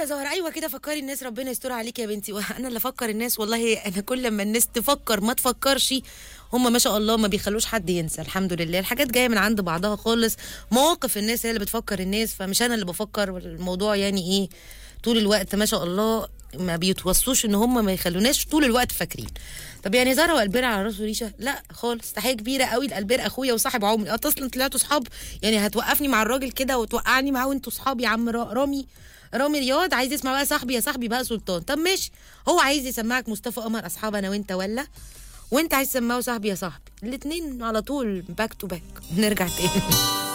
زهره ايوه كده فكري الناس ربنا يستر عليك يا بنتي وانا اللي افكر الناس والله انا كل ما الناس تفكر ما تفكرش هم ما شاء الله ما بيخلوش حد ينسى الحمد لله الحاجات جايه من عند بعضها خالص مواقف الناس هي اللي بتفكر الناس فمش انا اللي بفكر الموضوع يعني ايه طول الوقت ما شاء الله ما بيتوصوش ان هم ما يخلوناش طول الوقت فاكرين طب يعني زهره والبير على راسه ريشه لا خالص تحيه كبيره قوي لالبير اخويا وصاحب عمري اه اصلا طلعتوا صحاب يعني هتوقفني مع الراجل كده وتوقعني معاه وانتوا صحاب يا عم را- رامي رامي رياض عايز يسمع بقى صاحبي يا صاحبي بقى سلطان طب ماشي هو عايز يسمعك مصطفى قمر اصحاب انا وانت ولا وانت عايز تسمعه صاحبي يا صاحبي الاتنين على طول باك تو باك نرجع تاني